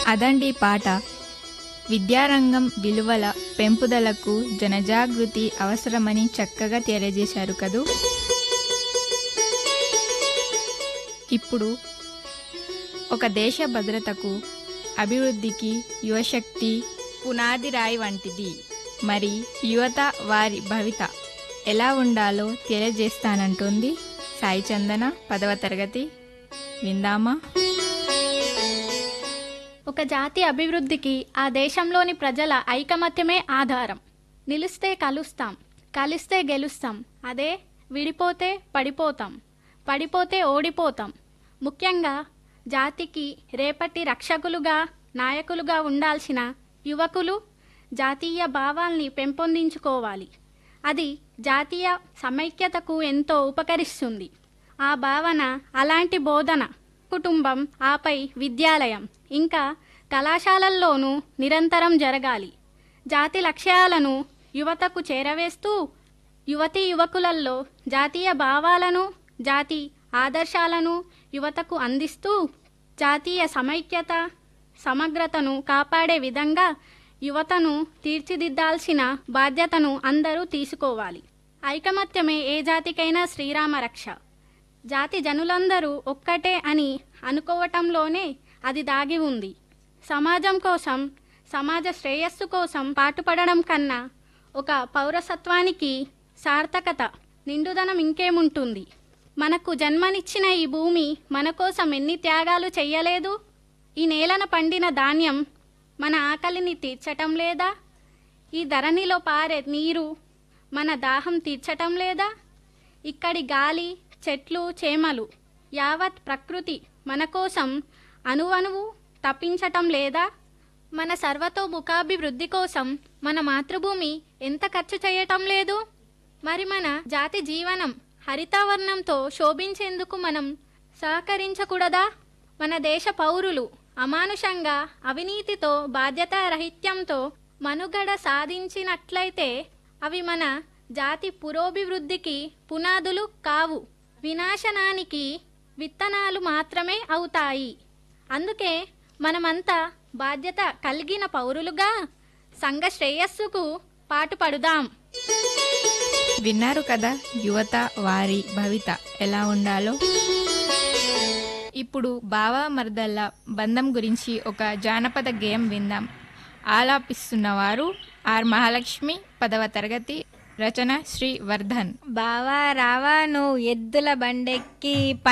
అదండి పాట విద్యారంగం విలువల పెంపుదలకు జనజాగృతి అవసరమని చక్కగా తెలియజేశారు కదూ ఇప్పుడు ఒక దేశ భద్రతకు అభివృద్ధికి యువశక్తి పునాది రాయి వంటిది మరి యువత వారి భవిత ఎలా ఉండాలో తెలియజేస్తానంటుంది సాయి చందన పదవ తరగతి విందామా ఒక జాతి అభివృద్ధికి ఆ దేశంలోని ప్రజల ఐకమత్యమే ఆధారం నిలిస్తే కలుస్తాం కలిస్తే గెలుస్తాం అదే విడిపోతే పడిపోతాం పడిపోతే ఓడిపోతాం ముఖ్యంగా జాతికి రేపటి రక్షకులుగా నాయకులుగా ఉండాల్సిన యువకులు జాతీయ భావాల్ని పెంపొందించుకోవాలి అది జాతీయ సమైక్యతకు ఎంతో ఉపకరిస్తుంది ఆ భావన అలాంటి బోధన కుటుంబం ఆపై విద్యాలయం ఇంకా కళాశాలల్లోనూ నిరంతరం జరగాలి జాతి లక్ష్యాలను యువతకు చేరవేస్తూ యువతీ యువకులలో జాతీయ భావాలను జాతి ఆదర్శాలను యువతకు అందిస్తూ జాతీయ సమైక్యత సమగ్రతను కాపాడే విధంగా యువతను తీర్చిదిద్దాల్సిన బాధ్యతను అందరూ తీసుకోవాలి ఐకమత్యమే ఏ జాతికైనా శ్రీరామ రక్ష జాతి జనులందరూ ఒక్కటే అని అనుకోవటంలోనే అది దాగి ఉంది సమాజం కోసం సమాజ శ్రేయస్సు కోసం పాటుపడడం కన్నా ఒక పౌరసత్వానికి సార్థకత నిండుదనం ఇంకేముంటుంది మనకు జన్మనిచ్చిన ఈ భూమి మన కోసం ఎన్ని త్యాగాలు చెయ్యలేదు ఈ నేలన పండిన ధాన్యం మన ఆకలిని తీర్చటం లేదా ఈ ధరణిలో పారే నీరు మన దాహం తీర్చటం లేదా ఇక్కడి గాలి చెట్లు చేమలు యావత్ ప్రకృతి మన కోసం అణువణువు తప్పించటం లేదా మన సర్వతోముఖాభివృద్ధి కోసం మన మాతృభూమి ఎంత ఖర్చు చేయటం లేదు మరి మన జాతి జీవనం హరితావర్ణంతో శోభించేందుకు మనం సహకరించకూడదా మన దేశ పౌరులు అమానుషంగా అవినీతితో బాధ్యతారహిత్యంతో మనుగడ సాధించినట్లయితే అవి మన జాతి పురోభివృద్ధికి పునాదులు కావు వినాశనానికి విత్తనాలు మాత్రమే అవుతాయి అందుకే మనమంతా బాధ్యత కలిగిన పౌరులుగా సంఘ శ్రేయస్సుకు పాటుపడుదాం విన్నారు కదా యువత వారి భవిత ఎలా ఉండాలో ఇప్పుడు బావా మర్దల్ల బంధం గురించి ఒక జానపద గేయం విందాం ఆలాపిస్తున్నవారు ఆర్ మహాలక్ష్మి పదవ తరగతి రచన శ్రీ వర్ధన్ బావా రావా నువ్వు ఎద్దుల బండెక్కి